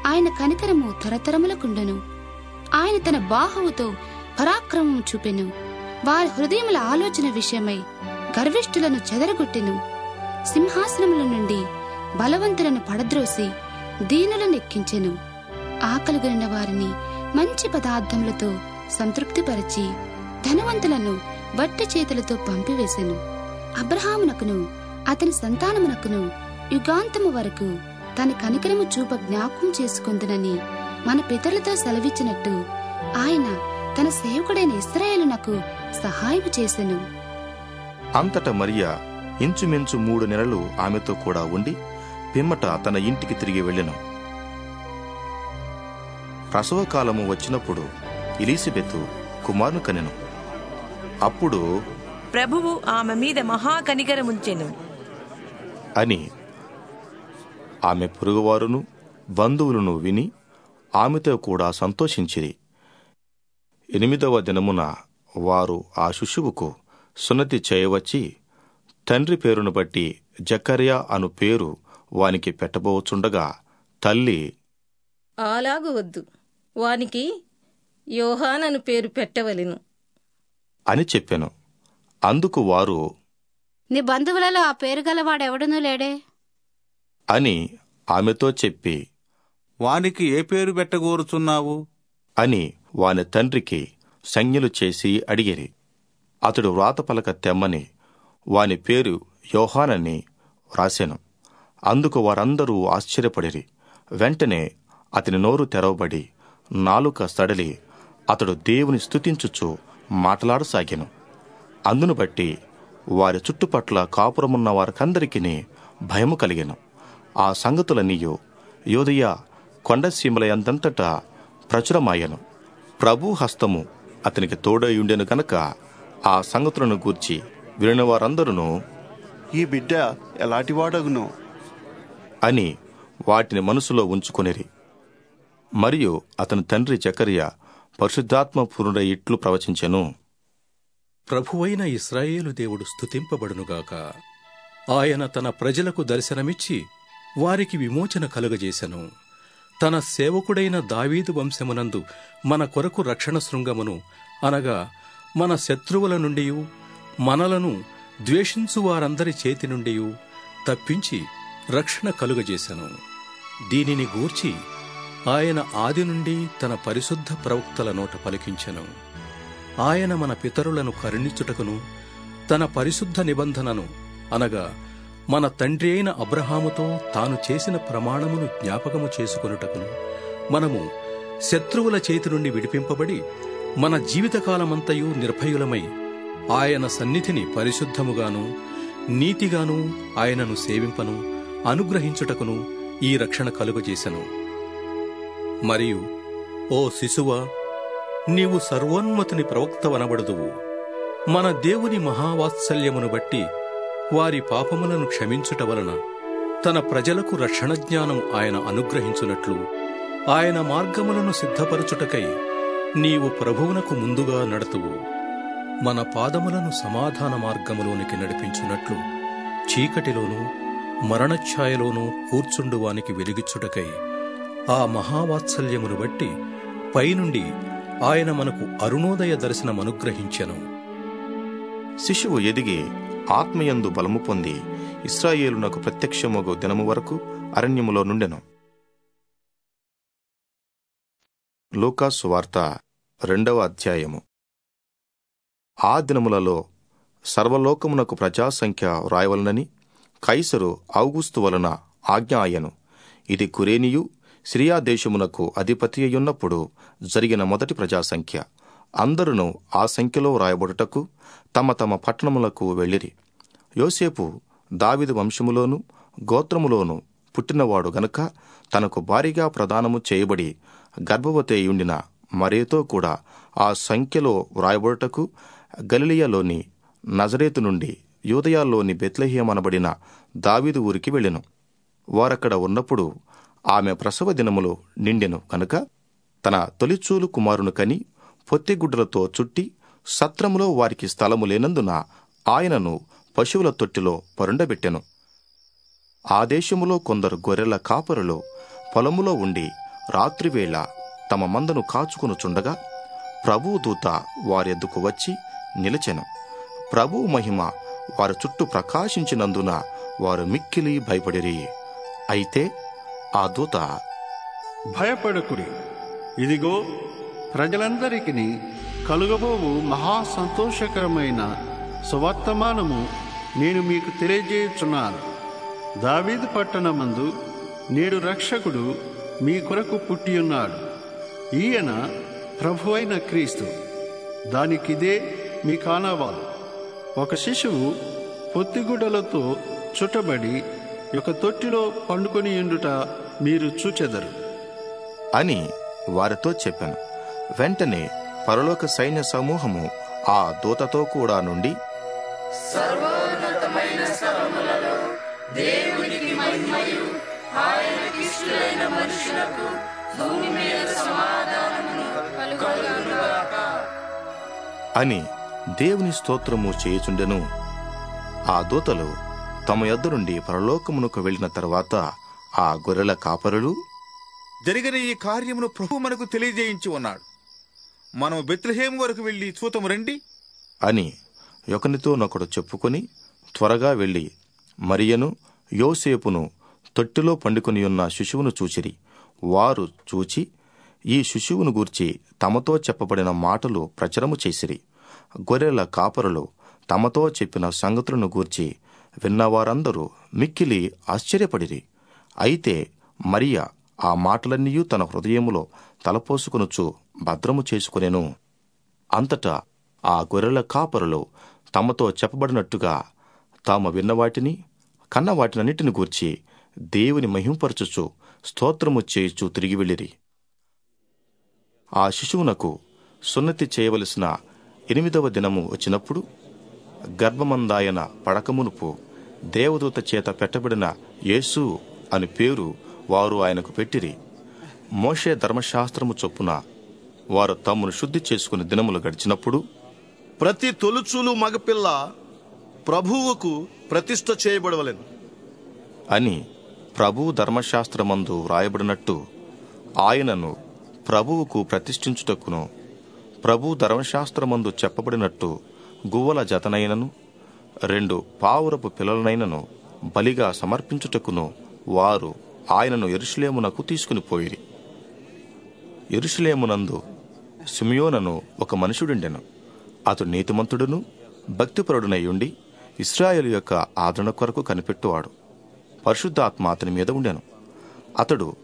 ఆయన కనికరము తరతరములకుండెను ఆయన తన బాహువుతో పరాక్రమం చూపెను వారి హృదయముల ఆలోచన విషయమై గర్విష్ఠులను చెదరగొట్టెను సింహాసనముల నుండి బలవంతులను పడద్రోసి దీనులను ఎక్కించెను ఆకలిగొనిన వారిని మంచి పదార్థములతో సంతృప్తిపరచి ధనవంతులను వట్టి చేతులతో పంపివేశెను అబ్రహామునకును అతని సంతానమునకును యుగాంతము వరకు తన కనికరము చూప జ్ఞాపకం చేసుకుందునని మన పితరులతో సెలవిచ్చినట్టు ఆయన తన సేవకుడైన ఇస్రాయేలునకు సహాయము చేసెను అంతటా మరియా ఇంచుమించు మూడు నెలలు ఆమెతో కూడా ఉండి పిమ్మట తన ఇంటికి తిరిగి వెళ్ళెను ప్రసవకాలము వచ్చినప్పుడు ఎలీసబెతు కుమారుని కనెను అప్పుడు ప్రభువు ఆమె మీద మహాకనికరముంచెను అని ఆమె పొరుగువారును బంధువులను విని ఆమెతో కూడా సంతోషించిరి ఎనిమిదవ దినమున వారు ఆ శిశువుకు సున్నతి చేయవచ్చి తండ్రి పేరును బట్టి జకర్యా అను పేరు వానికి పెట్టబోచుండగా తల్లి అలాగు వద్దు వానికి యోహానను పేరు పెట్టవలెను అని చెప్పెను అందుకు వారు నీ బంధువులలో ఆ పేరు గలవాడెవడనూ లేడే అని ఆమెతో చెప్పి వానికి ఏ పేరు పెట్టగోరుచున్నావు అని వాని తండ్రికి సంజ్ఞలు చేసి అడిగిరి అతడు వ్రాతపలక తెమ్మని వాని పేరు యోహానని వ్రాసెను అందుకు వారందరూ ఆశ్చర్యపడిరి వెంటనే అతని నోరు తెరవబడి నాలుక సడలి అతడు దేవుని స్తుతించుచు మాట్లాడసాగాను అందును బట్టి వారి చుట్టుపట్ల కాపురమున్న వారికందరికీ భయము కలిగెను ఆ సంగతులన్నీయు యోదయ కొండసీమలయందంతటా ప్రచురమాయను ప్రభు హస్తము అతనికి తోడయుండెను గనక ఆ సంగతులను గూర్చి వినిన వారందరూ ఈ బిడ్డ ఎలాంటివాడగును అని వాటిని మనసులో ఉంచుకొనిరి మరియు అతని తండ్రి జకర్య పరిశుద్ధాత్మ పూర్ణుడై ఇట్లు ప్రవచించెను ప్రభువైన ఇస్రాయేలు దేవుడు స్తుతింపబడునుగాక ఆయన తన ప్రజలకు దర్శనమిచ్చి వారికి విమోచన కలుగజేశను తన సేవకుడైన దావీదు వంశమునందు మన కొరకు రక్షణ శృంగమును అనగా మన శత్రువుల నుండి మనలను ద్వేషించు వారందరి చేతి నుండి తప్పించి రక్షణ కలుగజేశను దీనిని గూర్చి ఆయన ఆది నుండి తన పరిశుద్ధ ప్రవక్తల నోట పలికించెను ఆయన మన పితరులను కరుణించుటకును తన పరిశుద్ధ నిబంధనను అనగా మన తండ్రి అయిన అబ్రహాముతో తాను చేసిన ప్రమాణమును జ్ఞాపకము చేసుకొనుటకును మనము శత్రువుల చేతి నుండి విడిపింపబడి మన జీవితకాలమంతయు నిర్భయులమై ఆయన సన్నిధిని పరిశుద్ధముగాను నీతిగాను ఆయనను సేవింపను అనుగ్రహించుటకును ఈ రక్షణ కలుగజేశను మరియు ఓ శిశువా నీవు సర్వోన్మతుని ప్రవక్తవనబడుదువు మన దేవుని మహావాత్సల్యమును బట్టి వారి పాపములను క్షమించుట వలన తన ప్రజలకు రక్షణ జ్ఞానం ఆయన అనుగ్రహించునట్లు ఆయన మార్గములను సిద్ధపరచుటకై నీవు ప్రభువునకు ముందుగా నడతువు మన పాదములను సమాధాన మార్గములోనికి నడిపించున్నట్లు చీకటిలోనూ మరణఛాయలోనూ కూర్చుండువానికి వెలిగిచ్చుటకై ఆ మహావాత్సల్యమును బట్టి పైనుండి ఆయన మనకు అరుణోదయ దర్శనం అనుగ్రహించెను శిశువు ఎదిగి ఆత్మయందు బలము పొంది ఇస్రాయేలునకు ప్రత్యక్షమగు దినము వరకు అరణ్యములో నుండెను లూకాసు వార్త రెండవ అధ్యాయము ఆ దినములలో సర్వలోకమునకు ప్రజాసంఖ్య వ్రాయవలనని కైసరు ఔగుస్తు వలన ఆజ్ఞ అయ్యను ఇది కురేనియు సిరియా దేశమునకు అధిపతి అయ్యున్నప్పుడు జరిగిన మొదటి ప్రజాసంఖ్య అందరును ఆ సంఖ్యలో వ్రాయబడుటకు తమ తమ పట్టణములకు వెళ్ళిరి యోసేపు దావిదు వంశములోను గోత్రములోను పుట్టినవాడు గనుక తనకు భారీగా ప్రదానము చేయబడి గర్భవతి అయ్యుండిన మరేతో కూడా ఆ సంఖ్యలో వ్రాయబడుటకు గలిలియలోని నజరేతు నుండి యూదయాల్లోని బెత్లెహేం అనబడిన దావీదు ఊరికి వెళ్ళెను వారక్కడ ఉన్నప్పుడు ఆమె ప్రసవ దినములు నిండెను కనుక తన తొలిచూలు కుమారును కని పొత్తిగుడ్డలతో చుట్టి సత్రములో వారికి స్థలము లేనందున ఆయనను పశువుల తొట్టిలో పరుండబెట్టెను ఆ దేశములో కొందరు గొర్రెల కాపరులు పొలములో ఉండి రాత్రివేళ తమ మందను కాచుకొనుచుండగా ప్రభువు దూత వారెద్దుకు వచ్చి నిలిచెను ప్రభువు మహిమ వారి చుట్టూ ప్రకాశించినందున వారు మిక్కిలి భయపడిరి అయితే ఆ దూత భయపడకుడి ఇదిగో ప్రజలందరికీ కలుగబోవు మహా సంతోషకరమైన సువర్తమానము నేను మీకు తెలియజేయుచున్నాను దావీదు పట్టణమందు నేడు రక్షకుడు మీ కొరకు పుట్టియున్నాడు ఈయన ప్రభు అయిన క్రీస్తు దానికిదే మీ కానవాలు ఒక శిశువు పొత్తిగుడ్డలతో చుట్టబడి ఒక తొట్టిలో పండుకొని ఉండుట మీరు చూచెదరు అని వారితో చెప్పాను వెంటనే పరలోక సైన్య సమూహము ఆ దూతతో కూడా నుండి అని దేవుని స్తోత్రము చేయుచుండెను ఆ దూతలు తమ యొద్ద నుండి పరలోకమునకు వెళ్ళిన తర్వాత ఆ గొర్రెల కాపరులు జరిగిన ఈ కార్యమును ప్రభు మనకు తెలియజేయించి ఉన్నాడు మనము బెత్లహేం వరకు వెళ్ళి చూతము రండి అని ఒకనితో నొకడు చెప్పుకొని త్వరగా వెళ్ళి మరియను యోసేపును తొట్టిలో పండుకొని ఉన్న శిశువును చూచిరి వారు చూచి ఈ శిశువును గూర్చి తమతో చెప్పబడిన మాటలు ప్రచురము చేసిరి గొర్రెల కాపరులు తమతో చెప్పిన సంగతులను గూర్చి విన్నవారందరూ మిక్కిలి ఆశ్చర్యపడిరి అయితే మరియ ఆ మాటలన్నీ తన హృదయములో తలపోసుకొనుచు భద్రము చేసుకునెను అంతటా ఆ గొర్రెల కాపరులు తమతో చెప్పబడినట్టుగా తాము విన్నవాటిని కన్నవాటినన్నిటిని గూర్చి దేవుని మహింపరచుచు స్తోత్రము చేయుచు తిరిగి వెళ్ళిరి ఆ శిశువునకు సున్నతి చేయవలసిన ఎనిమిదవ దినము వచ్చినప్పుడు గర్భమందాయన పడకమునుపు దేవదూత చేత పెట్టబడిన యేసు అని పేరు వారు ఆయనకు పెట్టిరి మోషే ధర్మశాస్త్రము చొప్పున వారు తమ్మును శుద్ధి చేసుకుని దినములు గడిచినప్పుడు ప్రతి తొలుచూలు మగపిల్ల ప్రభువుకు ప్రతిష్ఠ చేయబడవలెను అని ప్రభు ధర్మశాస్త్రమందు వ్రాయబడినట్టు ఆయనను ప్రభువుకు ప్రతిష్ఠించుటకును ప్రభు ధర్మశాస్త్రమందు చెప్పబడినట్టు గువ్వల జతనైనను రెండు పావురపు పిల్లలనైనను బలిగా సమర్పించుటకును వారు ఆయనను ఎరుషులేమునకు తీసుకుని పోయిరి ఎరుషులేమునందు సిమియోనను ఒక మనుషుడుండెను అతడు నీతిమంతుడును భక్తిపరుడునై ఉండి ఇస్రాయేలు యొక్క ఆదరణ కొరకు కనిపెట్టువాడు పరిశుద్ధాత్మ అతని మీద ఉండెను అతడు